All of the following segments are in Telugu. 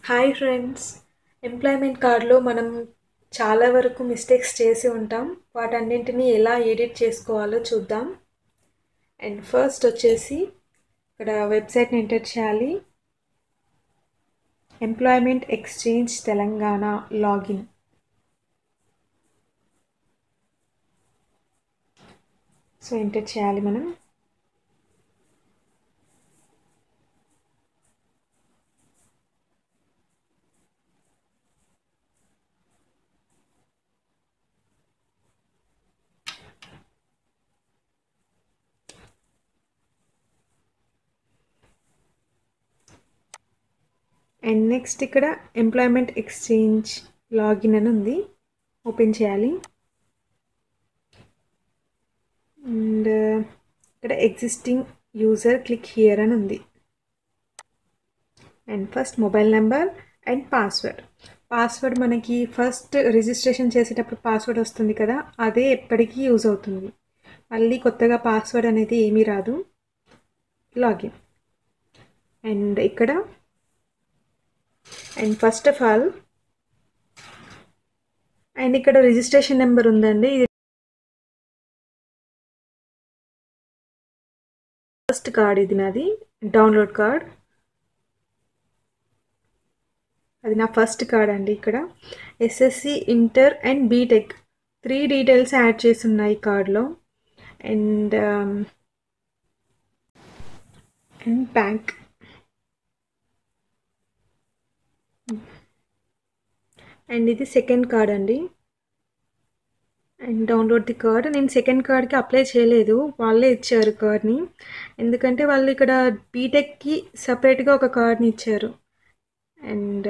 హాయ్ ఫ్రెండ్స్ ఎంప్లాయ్మెంట్ కార్డ్లో మనం చాలా వరకు మిస్టేక్స్ చేసి ఉంటాం వాటన్నింటినీ ఎలా ఎడిట్ చేసుకోవాలో చూద్దాం అండ్ ఫస్ట్ వచ్చేసి ఇక్కడ వెబ్సైట్ని ఎంటర్ చేయాలి employment exchange Telangana login so enter చేయాలి మనం అండ్ నెక్స్ట్ ఇక్కడ ఎంప్లాయ్మెంట్ ఎక్స్చేంజ్ లాగిన్ అని ఉంది ఓపెన్ చేయాలి అండ్ ఇక్కడ ఎగ్జిస్టింగ్ యూజర్ క్లిక్ హియర్ అని ఉంది and first mobile number and password password మనకి ఫస్ట్ రిజిస్ట్రేషన్ చేసేటప్పుడు పాస్వర్డ్ వస్తుంది కదా అదే ఎప్పటికీ యూజ్ అవుతుంది మళ్ళీ కొత్తగా పాస్వర్డ్ అనేది ఏమీ రాదు లాగిన్ అండ్ ఇక్కడ and first of all and ఇక్కడ రిజిస్ట్రేషన్ నెంబర్ ఉందండి ఇది ఫస్ట్ కార్డ్ ఇది నాది డౌన్లోడ్ కార్డ్ అది నా ఫస్ట్ కార్డ్ అండి ఇక్కడ SSC inter and B Tech three details add చేసి ఉన్నాయి కార్డ్లో అండ్ అండ్ బ్యాంక్ అండ్ ఇది సెకండ్ కార్డ్ అండి అండ్ డౌన్లోడ్ ది కార్డ్ నేను సెకండ్ కార్డ్కి అప్లై చేయలేదు వాళ్ళే ఇచ్చారు కార్డ్ని ఎందుకంటే వాళ్ళు ఇక్కడ బీటెక్కి సపరేట్గా ఒక కార్డ్ని ఇచ్చారు అండ్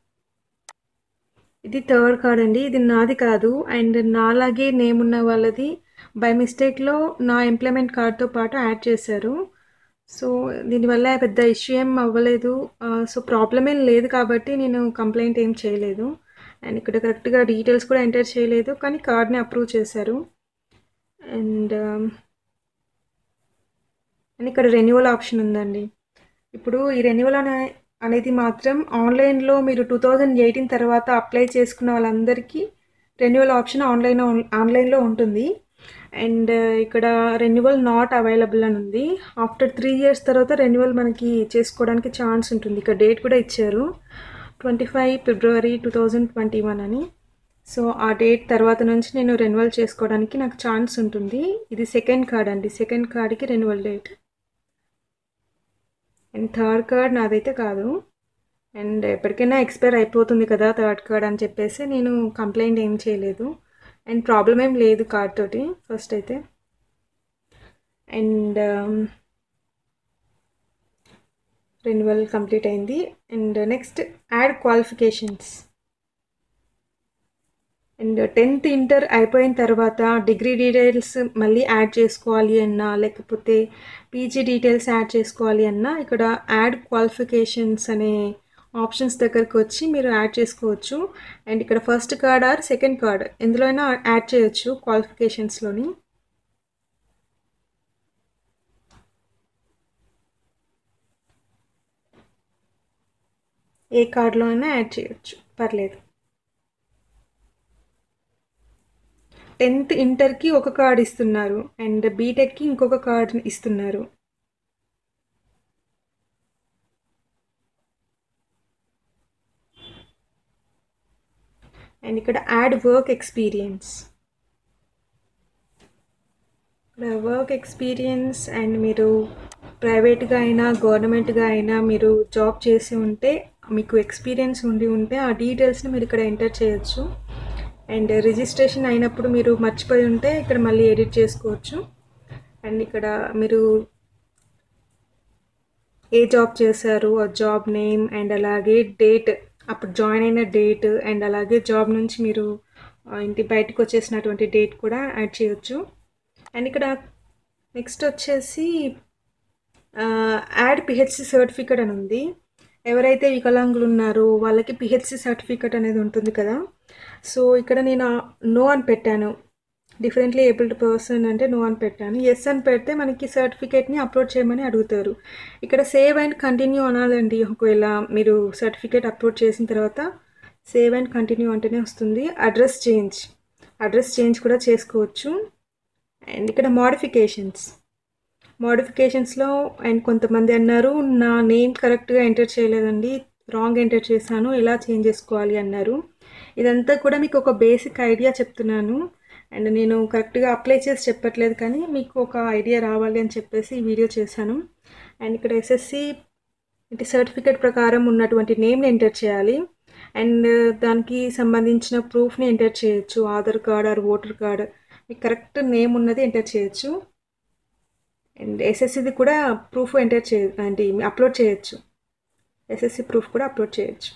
ఇది థర్డ్ కార్డ్ అండి ఇది నాది కాదు అండ్ నాలాగే నేమ్ ఉన్న వాళ్ళది బై మిస్టేక్లో నా ఎంప్లాయ్మెంట్ కార్డ్తో పాటు యాడ్ చేశారు సో దీనివల్ల పెద్ద ఇష్యూ ఏం అవ్వలేదు సో ప్రాబ్లం ఏం లేదు కాబట్టి నేను కంప్లైంట్ ఏం చేయలేదు అండ్ ఇక్కడ కరెక్ట్గా డీటెయిల్స్ కూడా ఎంటర్ చేయలేదు కానీ కార్డ్ని అప్రూవ్ చేశారు అండ్ అండ్ ఇక్కడ రెన్యువల్ ఆప్షన్ ఉందండి ఇప్పుడు ఈ రెన్యువల్ అనే అనేది మాత్రం ఆన్లైన్లో మీరు టూ థౌజండ్ ఎయిటీన్ తర్వాత అప్లై చేసుకున్న వాళ్ళందరికీ రెన్యువల్ ఆప్షన్ ఆన్లైన్ ఆన్లైన్లో ఉంటుంది అండ్ ఇక్కడ రెన్యువల్ నాట్ అవైలబుల్ అని ఉంది ఆఫ్టర్ త్రీ ఇయర్స్ తర్వాత రెన్యువల్ మనకి చేసుకోవడానికి ఛాన్స్ ఉంటుంది ఇక్కడ డేట్ కూడా ఇచ్చారు twenty five February two thousand twenty one అని సో ఆ డేట్ తర్వాత నుంచి నేను రెన్యువల్ చేసుకోవడానికి నాకు ఛాన్స్ ఉంటుంది ఇది సెకండ్ కార్డ్ అండి సెకండ్ కార్డ్కి renewal date and third card నాదైతే కాదు అండ్ ఎప్పటికైనా ఎక్స్పైర్ అయిపోతుంది కదా థర్డ్ కార్డ్ అని చెప్పేసి నేను కంప్లైంట్ ఏం చేయలేదు అండ్ ప్రాబ్లం ఏం లేదు కార్డ్ తోటి ఫస్ట్ అయితే అండ్ రెన్యువల్ కంప్లీట్ అయింది and next add qualifications and tenth inter అయిపోయిన తర్వాత డిగ్రీ డీటెయిల్స్ మళ్ళీ యాడ్ చేసుకోవాలి అన్నా లేకపోతే పీజీ డీటెయిల్స్ యాడ్ చేసుకోవాలి అన్నా ఇక్కడ యాడ్ క్వాలిఫికేషన్స్ అనే ఆప్షన్స్ దగ్గరకు వచ్చి మీరు యాడ్ చేసుకోవచ్చు అండ్ ఇక్కడ first card or second card ఎందులో అయినా యాడ్ చేయొచ్చు క్వాలిఫికేషన్స్లోని ఏ కార్డులో అయినా యాడ్ చేయొచ్చు పర్లేదు టెన్త్ ఇంటర్కి ఒక కార్డ్ ఇస్తున్నారు అండ్ బీటెక్కి ఇంకొక కార్డ్ ఇస్తున్నారు అండ్ ఇక్కడ యాడ్ వర్క్ ఎక్స్పీరియన్స్ ఇక్కడ వర్క్ ఎక్స్పీరియన్స్ అండ్ మీరు ప్రైవేట్గా అయినా గవర్నమెంట్గా అయినా మీరు జాబ్ చేసి ఉంటే మీకు ఎక్స్పీరియన్స్ ఉండి ఉంటే ఆ డీటెయిల్స్ని మీరు ఇక్కడ ఎంటర్ చేయొచ్చు అండ్ రిజిస్ట్రేషన్ అయినప్పుడు మీరు మర్చిపోయి ఉంటే ఇక్కడ మళ్ళీ ఎడిట్ చేసుకోవచ్చు అండ్ ఇక్కడ మీరు ఏ జాబ్ చేశారు ఆ జాబ్ నేమ్ అండ్ అలాగే డేట్ అప్పుడు జాయిన్ అయిన డేట్ అండ్ అలాగే జాబ్ నుంచి మీరు ఇంటి బయటకు వచ్చేసినటువంటి డేట్ కూడా యాడ్ చేయొచ్చు అండ్ ఇక్కడ నెక్స్ట్ వచ్చేసి యాడ్ పిహెచ్సి సర్టిఫికేట్ అని ఉంది ఎవరైతే వికలాంగులు ఉన్నారో వాళ్ళకి పిహెచ్సి సర్టిఫికేట్ అనేది ఉంటుంది కదా సో ఇక్కడ నేను నో అని పెట్టాను డిఫరెంట్లీ ఏబుల్డ్ పర్సన్ అంటే నో అని పెట్టాను ఎస్ అని పెడితే మనకి సర్టిఫికేట్ని అప్లోడ్ చేయమని అడుగుతారు ఇక్కడ సేవ్ అండ్ కంటిన్యూ అనాలండి ఒకవేళ మీరు సర్టిఫికేట్ అప్లోడ్ చేసిన తర్వాత సేవ్ అండ్ కంటిన్యూ అంటేనే వస్తుంది అడ్రస్ చేంజ్ అడ్రస్ చేంజ్ కూడా చేసుకోవచ్చు అండ్ ఇక్కడ మోడిఫికేషన్స్ మోడిఫికేషన్స్లో అండ్ కొంతమంది అన్నారు నా నేమ్ కరెక్ట్గా ఎంటర్ చేయలేదండి రాంగ్ ఎంటర్ చేశాను ఎలా చేంజ్ చేసుకోవాలి అన్నారు ఇదంతా కూడా మీకు ఒక బేసిక్ ఐడియా చెప్తున్నాను అండ్ నేను కరెక్ట్గా అప్లై చేసి చెప్పట్లేదు కానీ మీకు ఒక ఐడియా రావాలి అని చెప్పేసి ఈ వీడియో చేశాను అండ్ ఇక్కడ ఎస్ఎస్సి ఇంటి సర్టిఫికేట్ ప్రకారం ఉన్నటువంటి నేమ్ని ఎంటర్ చేయాలి అండ్ దానికి సంబంధించిన ప్రూఫ్ని ఎంటర్ చేయొచ్చు Aadhaar card or voter card మీకు కరెక్ట్ నేమ్ ఉన్నది ఎంటర్ చేయొచ్చు అండ్ ఎస్ఎస్సిది కూడా ప్రూఫ్ ఎంటర్ చే అంటే అప్లోడ్ చేయొచ్చు ఎస్ఎస్సి ప్రూఫ్ కూడా అప్లోడ్ చేయొచ్చు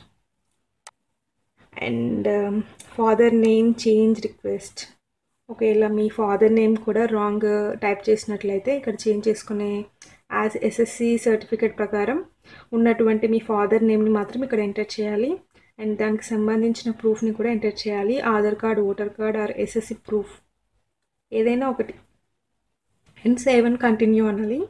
and father name change request ఒకవేళ మీ ఫాదర్ నేమ్ కూడా రాంగ్ టైప్ చేసినట్లయితే ఇక్కడ చేంజ్ చేసుకునే యాజ్ ఎస్ఎస్సి సర్టిఫికేట్ ప్రకారం ఉన్నటువంటి మీ ఫాదర్ నేమ్ని మాత్రం ఇక్కడ ఎంటర్ చేయాలి అండ్ దానికి సంబంధించిన ప్రూఫ్ని కూడా ఎంటర్ చేయాలి Aadhaar card voter card or SSC proof ఏదైనా ఒకటి అండ్ సేవ్ అండ్ కంటిన్యూ అనాలి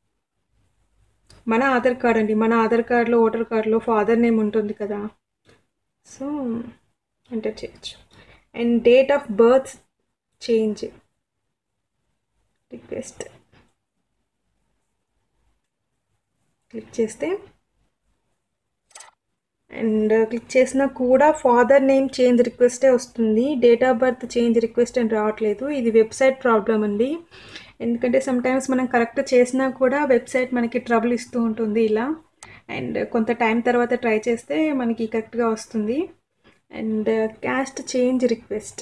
మన ఆధార్ కార్డ్ అండి మన ఆధార్ కార్డులో ఓటర్ కార్డులో ఫాదర్ నేమ్ ఉంటుంది కదా సో ఎంటర్ చేయొచ్చు and date of birth change request click చేస్తే అండ్ క్లిక్ చేసినా కూడా ఫాదర్ నేమ్ చేంజ్ రిక్వెస్టే వస్తుంది date of birth change request అని రావట్లేదు ఇది వెబ్సైట్ ప్రాబ్లం అండి ఎందుకంటే సమ్టైమ్స్ మనం కరెక్ట్ చేసినా కూడా వెబ్సైట్ మనకి ట్రబుల్ ఇస్తూ ఉంటుంది ఇలా అండ్ కొంత టైం తర్వాత ట్రై చేస్తే మనకి కరెక్ట్గా వస్తుంది and caste change request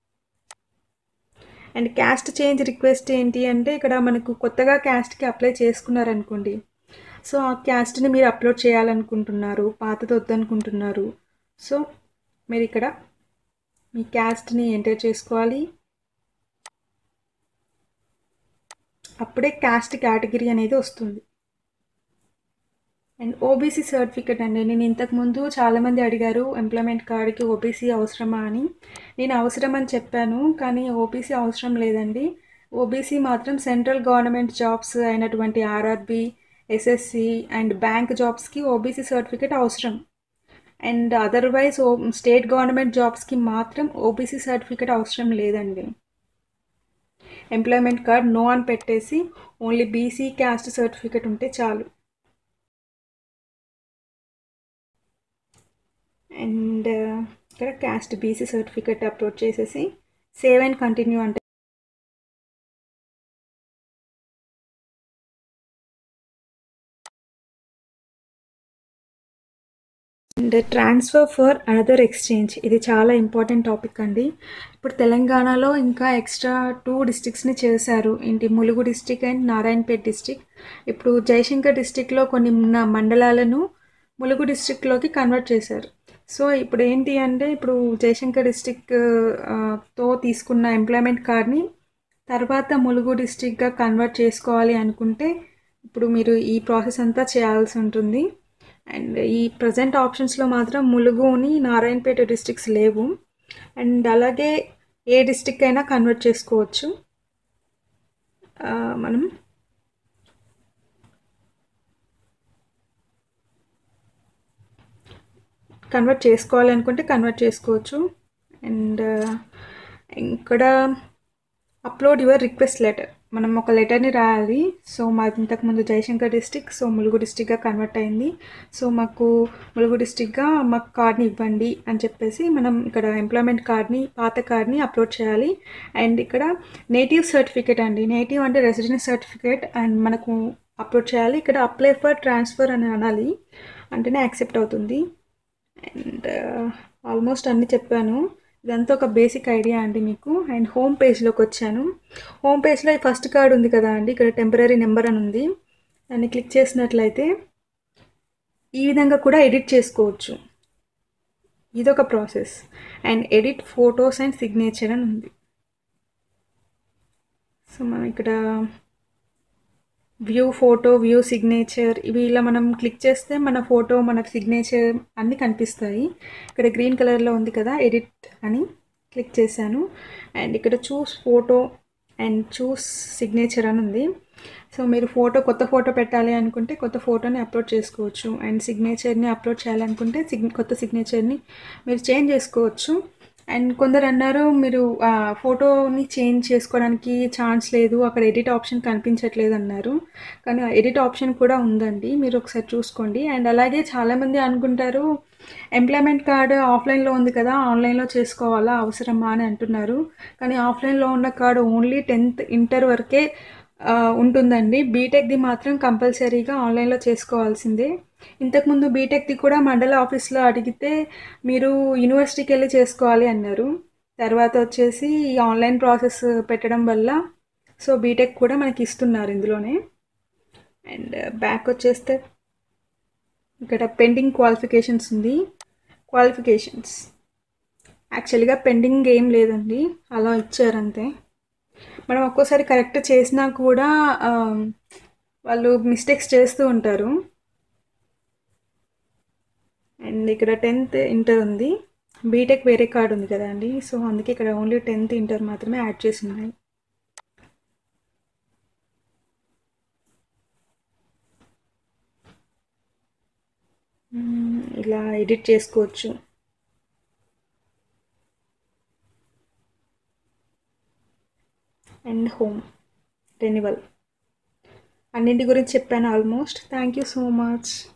and caste change request ఏంటి అంటే ఇక్కడ మనకు కొత్తగా క్యాస్ట్కి అప్లై చేసుకున్నారనుకోండి సో ఆ క్యాస్ట్ని మీరు అప్లోడ్ చేయాలనుకుంటున్నారు పాతది వద్దనుకుంటున్నారు సో మీరు ఇక్కడ మీ క్యాస్ట్ని ఎంటర్ చేసుకోవాలి అప్పుడే క్యాస్ట్ కేటగిరీ అనేది వస్తుంది అండ్ ఓబీసీ సర్టిఫికెట్ అండి నేను ఇంతకుముందు చాలామంది అడిగారు ఎంప్లాయ్మెంట్ కార్డుకి ఓబీసీ అవసరమా అని నేను అవసరం అని చెప్పాను కానీ ఓబీసీ అవసరం లేదండి ఓబీసీ మాత్రం సెంట్రల్ గవర్నమెంట్ జాబ్స్ అయినటువంటి ఆర్ఆర్బి ఎస్ఎస్సి అండ్ బ్యాంక్ జాబ్స్కి ఓబీసీ సర్టిఫికేట్ అవసరం అండ్ అదర్వైజ్ ఓ స్టేట్ గవర్నమెంట్ జాబ్స్కి మాత్రం ఓబీసీ సర్టిఫికేట్ అవసరం లేదండి ఎంప్లాయ్మెంట్ కార్డ్ నో అని పెట్టేసి ఓన్లీ బీసీ క్యాస్ట్ సర్టిఫికేట్ ఉంటే చాలు అండ్ ఇక్కడ క్యాస్ట్ బీసీ సర్టిఫికేట్ అప్లోడ్ చేసేసి సేవ్ అండ్ కంటిన్యూ అంటే and transfer for another exchange ఇది చాలా ఇంపార్టెంట్ టాపిక్ అండి ఇప్పుడు తెలంగాణలో ఇంకా ఎక్స్ట్రా టూ డిస్టిక్స్ని చేశారు ఏంటి Mulugu district and Narayanpet district ఇప్పుడు జయశంకర్ డిస్టిక్లో కొన్ని ఉన్న మండలాలను ములుగు డిస్టిక్లోకి కన్వర్ట్ చేశారు సో ఇప్పుడు ఏంటి అంటే ఇప్పుడు జయశంకర్ డిస్టిక్ తో తీసుకున్న ఎంప్లాయ్మెంట్ కార్డ్ని తర్వాత ములుగు డిస్టిక్గా కన్వర్ట్ చేసుకోవాలి అనుకుంటే ఇప్పుడు మీరు ఈ ప్రాసెస్ అంతా చేయాల్సి ఉంటుంది అండ్ ఈ ప్రజెంట్ ఆప్షన్స్లో మాత్రం ములుగుని నారాయణపేట డిస్ట్రిక్ట్స్ లేవు అండ్ అలాగే ఏ డిస్టిక్ అయినా కన్వర్ట్ చేసుకోవచ్చు మనం కన్వర్ట్ చేసుకోవాలి అనుకుంటే కన్వర్ట్ చేసుకోవచ్చు అండ్ ఇక్కడ అప్లోడ్ యువర్ రిక్వెస్ట్ లెటర్ మనం ఒక లెటర్ని రాయాలి సో మాది ఇంతకుముందు జయశంకర్ డిస్టిక్ సో ములుగు డిస్టిక్గా కన్వర్ట్ అయింది సో మాకు ములుగు డిస్టిక్గా మాకు కార్డ్ని ఇవ్వండి అని చెప్పేసి మనం ఇక్కడ ఎంప్లాయ్మెంట్ కార్డ్ని పాత కార్డ్ని అప్లోడ్ చేయాలి అండ్ ఇక్కడ నేటివ్ సర్టిఫికేట్ అండి నేటివ్ అంటే రెసిడెన్స్ సర్టిఫికేట్ అండ్ మనకు అప్లోడ్ చేయాలి ఇక్కడ అప్లై ఫర్ ట్రాన్స్ఫర్ అని అనాలి అంటేనే యాక్సెప్ట్ అవుతుంది అండ్ ఆల్మోస్ట్ అన్నీ చెప్పాను ఇదంతా ఒక బేసిక్ ఐడియా అండి మీకు అండ్ హోమ్ పేజ్లోకి వచ్చాను హోమ్ పేజ్లో ఈ ఫస్ట్ కార్డ్ ఉంది కదా అండి ఇక్కడ టెంపరీ నెంబర్ అని ఉంది దాన్ని క్లిక్ చేసినట్లయితే ఈ విధంగా కూడా ఎడిట్ చేసుకోవచ్చు ఇదొక process and edit photos and signature అని ఉంది సో మనం ఇక్కడ వ్యూ ఫోటో వ్యూ సిగ్నేచర్ ఇవి ఇలా మనం క్లిక్ చేస్తే మన ఫోటో మన సిగ్నేచర్ అన్నీ కనిపిస్తాయి ఇక్కడ గ్రీన్ కలర్లో ఉంది కదా ఎడిట్ అని క్లిక్ చేశాను అండ్ ఇక్కడ choose photo and choose signature అని ఉంది సో మీరు ఫోటో కొత్త ఫోటో పెట్టాలి అనుకుంటే కొత్త ఫోటోని అప్లోడ్ చేసుకోవచ్చు అండ్ సిగ్నేచర్ని అప్లోడ్ చేయాలనుకుంటే సిగ్ కొత్త సిగ్నేచర్ని మీరు చేంజ్ చేసుకోవచ్చు అండ్ కొందరు అన్నారు మీరు ఆ, ఫోటోని చేంజ్ చేసుకోవడానికి ఛాన్స్ లేదు అక్కడ ఎడిట్ ఆప్షన్ కనిపించట్లేదు అన్నారు కానీ ఎడిట్ ఆప్షన్ కూడా ఉందండి మీరు ఒకసారి చూసుకోండి అండ్ అలాగే చాలామంది అనుకుంటారు ఎంప్లాయ్మెంట్ కార్డ్ ఆఫ్లైన్లో ఉంది కదా ఆన్లైన్లో చేసుకోవాలా అవసరమా అని అంటున్నారు కానీ ఆఫ్లైన్లో ఉన్న కార్డు ఓన్లీ టెన్త్ ఇంటర్ వరకే ఆ, ఉంటుందండి బీటెక్ది మాత్రం కంపల్సరీగా ఆన్లైన్లో చేసుకోవాల్సిందే ఇంతకుముందు బీటెక్ది కూడా మండల ఆఫీస్లో అడిగితే మీరు యూనివర్సిటీకి వెళ్ళి చేసుకోవాలి అన్నారు తర్వాత వచ్చేసి ఈ ఆన్లైన్ ప్రాసెస్ పెట్టడం వల్ల సో బీటెక్ కూడా మనకి ఇస్తున్నారు ఇందులోనే అండ్ బ్యాక్ వచ్చేస్తే ఇక్కడ పెండింగ్ క్వాలిఫికేషన్స్ ఉంది క్వాలిఫికేషన్స్ యాక్చువల్గా పెండింగ్ ఏం లేదండి అలా ఇచ్చారంతే మనం ఒక్కోసారి కరెక్ట్ చేసినా కూడా ఆ, వాళ్ళు మిస్టేక్స్ చేస్తూ ఉంటారు అండ్ ఇక్కడ టెన్త్ ఇంటర్ ఉంది బీటెక్ వేరే కార్డు ఉంది కదా అండి సో అందుకే ఇక్కడ ఓన్లీ టెన్త్ ఇంటర్ మాత్రమే యాడ్ చేసి ఉన్నాయి మ్మ్, ఇలా ఎడిట్ చేసుకోవచ్చు అండ్ హోమ్ రెన్యువల్ అన్నింటి గురించి చెప్పాను almost thank you so much